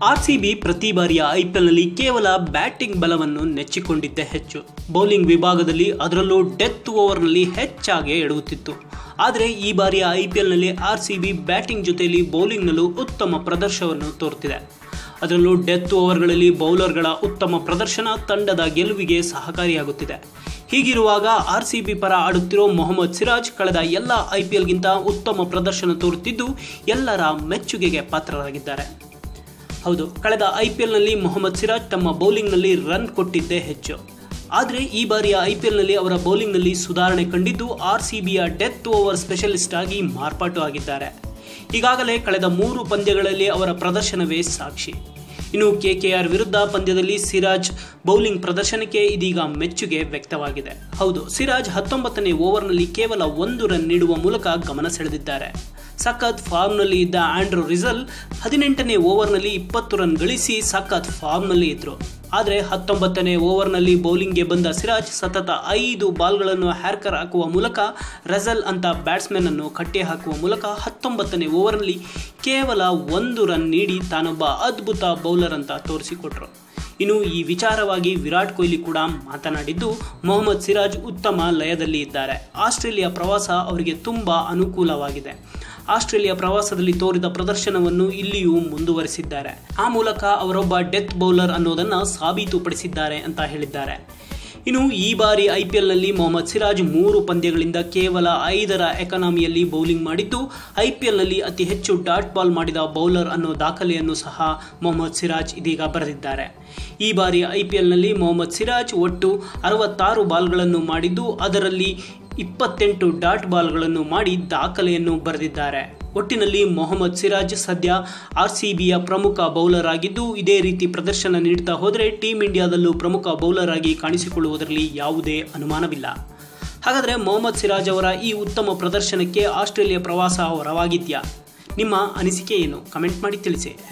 RCB ಪ್ರತಿ ಬಾರಿಯ ಐಪಿಎಲ್ನಲ್ಲಿ ಕೇವಲ ಬ್ಯಾಟಿಂಗ್ ಬಲವನ್ನು ನೆಚ್ಚಿಕೊಂಡಿದ್ದೇ ಹೆಚ್ಚು ಬೌಲಿಂಗ್ ವಿಭಾಗದಲ್ಲಿ ಅದರಲ್ಲೂ ಡೆತ್ ಓವರ್ನಲ್ಲಿ ಹೆಚ್ಚಾಗಿ ಎಡುತ್ತಿತ್ತು ಆದರೆ ಈ ಬಾರಿಯ ಐಪಿಎಲ್ನಲ್ಲಿ ಆರ್ಸಿಬಿ ಬ್ಯಾಟಿಂಗ್ ಜೊತೆಯಲ್ಲಿ ಬೌಲಿಂಗ್ನಲ್ಲೂ ಉತ್ತಮ ಪ್ರದರ್ಶನವನ್ನು ತೋರುತ್ತಿದೆ ಅದರಲ್ಲೂ ಡೆತ್ ಓವರ್ಗಳಲ್ಲಿ ಬೌಲರ್ಗಳ ಉತ್ತಮ ಪ್ರದರ್ಶನ ತಂಡದ ಗೆಲುವಿಗೆ ಸಹಕಾರಿಯಾಗುತ್ತಿದೆ ಹೀಗಿರುವಾಗ ಆರ್ಸಿಬಿ ಪರ ಆಡುತ್ತಿರೋ ಮೊಹಮ್ಮದ್ ಸಿರಾಜ್ ಕಳೆದ ಎಲ್ಲ ಐಪಿಎಲ್ಗಿಂತ ಉತ್ತಮ ಪ್ರದರ್ಶನ ತೋರುತ್ತಿದ್ದು ಎಲ್ಲರ ಮೆಚ್ಚುಗೆಗೆ ಪಾತ್ರರಾಗಿದ್ದಾರೆ ಹೌದು ಕಳೆದ ಐಪಿಎಲ್ನಲ್ಲಿ ಮೊಹಮ್ಮದ್ ಸಿರಾಜ್ ತಮ್ಮ ಬೌಲಿಂಗ್ನಲ್ಲಿ ರನ್ ಕೊಟ್ಟಿದ್ದೇ ಹೆಚ್ಚು ಆದರೆ ಈ ಬಾರಿಯ ಐಪಿಎಲ್ನಲ್ಲಿ ಅವರ ಬೌಲಿಂಗ್ನಲ್ಲಿ ಸುಧಾರಣೆ ಕಂಡಿದ್ದು ಆರ್ ಸಿ ಬಿಯ ಡೆತ್ ಓವರ್ ಸ್ಪೆಷಲಿಸ್ಟ್ ಆಗಿ ಮಾರ್ಪಾಟು ಆಗಿದ್ದಾರೆ ಈಗಾಗಲೇ ಕಳೆದ ಮೂರು ಪಂದ್ಯಗಳಲ್ಲಿ ಅವರ ಪ್ರದರ್ಶನವೇ ಸಾಕ್ಷಿ ಇನ್ನು ಕೆಕೆಆರ್ ವಿರುದ್ಧ ಪಂದ್ಯದಲ್ಲಿ ಸಿರಾಜ್ ಬೌಲಿಂಗ್ ಪ್ರದರ್ಶನಕ್ಕೆ ಇದೀಗ ಮೆಚ್ಚುಗೆ ವ್ಯಕ್ತವಾಗಿದೆ ಹೌದು ಸಿರಾಜ್ ಹತ್ತೊಂಬತ್ತನೇ ಓವರ್ನಲ್ಲಿ ಕೇವಲ ಒಂದು ರನ್ ನೀಡುವ ಮೂಲಕ ಗಮನ ಸೆಳೆದಿದ್ದಾರೆ ಸಖತ್ ಫಾರ್ಮ್ನಲ್ಲಿ ಇದ್ದ ಆಂಡ್ರೂ ರಿಸಲ್ ಹದಿನೆಂಟನೇ ಓವರ್ನಲ್ಲಿ ಇಪ್ಪತ್ತು ರನ್ ಗಳಿಸಿ ಸಖತ್ ಫಾರ್ಮ್ನಲ್ಲಿ ಇದ್ರು ಆದರೆ ಹತ್ತೊಂಬತ್ತನೇ ಓವರ್ನಲ್ಲಿ ಬೌಲಿಂಗ್ಗೆ ಬಂದ ಸಿರಾಜ್ ಸತತ ಐದು ಬಾಲ್ಗಳನ್ನು ಹ್ಯಾರ್ಕರ್ ಹಾಕುವ ಮೂಲಕ ರಜಲ್ ಅಂತ ಬ್ಯಾಟ್ಸ್ಮನ್ ಅನ್ನು ಕಟ್ಟಿ ಹಾಕುವ ಮೂಲಕ ಹತ್ತೊಂಬತ್ತನೇ ಓವರ್ನಲ್ಲಿ ಕೇವಲ ಒಂದು ರನ್ ನೀಡಿ ತಾನೊಬ್ಬ ಅದ್ಭುತ ಬೌಲರ್ ಅಂತ ತೋರಿಸಿಕೊಟ್ರು ಇನ್ನು ಈ ವಿಚಾರವಾಗಿ ವಿರಾಟ್ ಕೊಹ್ಲಿ ಕೂಡ ಮಾತನಾಡಿದ್ದು ಮೊಹಮ್ಮದ್ ಸಿರಾಜ್ ಉತ್ತಮ ಲಯದಲ್ಲಿ ಇದ್ದಾರೆ ಆಸ್ಟ್ರೇಲಿಯಾ ಪ್ರವಾಸ ಅವರಿಗೆ ತುಂಬ ಅನುಕೂಲವಾಗಿದೆ ಆಸ್ಟ್ರೇಲಿಯಾ ಪ್ರವಾಸದಲ್ಲಿ ತೋರಿದ ಪ್ರದರ್ಶನವನ್ನು ಇಲ್ಲಿಯೂ ಮುಂದುವರಿಸಿದ್ದಾರೆ ಆ ಮೂಲಕ ಅವರೊಬ್ಬ ಡೆತ್ ಬೌಲರ್ ಅನ್ನೋದನ್ನ ಸಾಬೀತುಪಡಿಸಿದ್ದಾರೆ ಅಂತ ಹೇಳಿದ್ದಾರೆ ಇನ್ನು ಈ ಬಾರಿ ಐಪಿಎಲ್ನಲ್ಲಿ ಮೊಹಮ್ಮದ್ ಸಿರಾಜ್ ಮೂರು ಪಂದ್ಯಗಳಿಂದ ಕೇವಲ ಐದರ ಎಕಾನಮಿಯಲ್ಲಿ ಬೌಲಿಂಗ್ ಮಾಡಿದ್ದು ಐಪಿಎಲ್ನಲ್ಲಿ ಅತಿ ಹೆಚ್ಚು ಡಾಟ್ ಬಾಲ್ ಮಾಡಿದ ಬೌಲರ್ ಅನ್ನೋ ದಾಖಲೆಯನ್ನು ಸಹ ಮೊಹಮ್ಮದ್ ಸಿರಾಜ್ ಇದೀಗ ಬರೆದಿದ್ದಾರೆ ಈ ಬಾರಿ ಐಪಿಎಲ್ನಲ್ಲಿ ಮೊಹಮ್ಮದ್ ಸಿರಾಜ್ ಒಟ್ಟು ಅರವತ್ತಾರು ಬಾಲ್ಗಳನ್ನು ಮಾಡಿದ್ದು ಅದರಲ್ಲಿ ಇಪ್ಪತ್ತೆಂಟು ಡಾಟ್ ಬಾಲ್ಗಳನ್ನು ಮಾಡಿ ದಾಖಲೆಯನ್ನು ಬರೆದಿದ್ದಾರೆ ಒಟ್ಟಿನಲ್ಲಿ ಮೊಹಮ್ಮದ್ ಸಿರಾಜ್ ಸದ್ಯ ಆರ್ ಸಿ ಬಿಯ ಪ್ರಮುಖ ಬೌಲರ್ ಆಗಿದ್ದು ಇದೇ ರೀತಿ ಪ್ರದರ್ಶನ ನೀಡ್ತಾ ಹೋದರೆ ಟೀಂ ಇಂಡಿಯಾದಲ್ಲೂ ಪ್ರಮುಖ ಬೌಲರ್ ಆಗಿ ಕಾಣಿಸಿಕೊಳ್ಳುವುದರಲ್ಲಿ ಯಾವುದೇ ಅನುಮಾನವಿಲ್ಲ ಹಾಗಾದರೆ ಮೊಹಮ್ಮದ್ ಸಿರಾಜ್ ಅವರ ಈ ಉತ್ತಮ ಪ್ರದರ್ಶನಕ್ಕೆ ಆಸ್ಟ್ರೇಲಿಯಾ ಪ್ರವಾಸ ಹೊರವಾಗಿದೆಯಾ ನಿಮ್ಮ ಅನಿಸಿಕೆ ಏನು ಕಮೆಂಟ್ ಮಾಡಿ ತಿಳಿಸಿ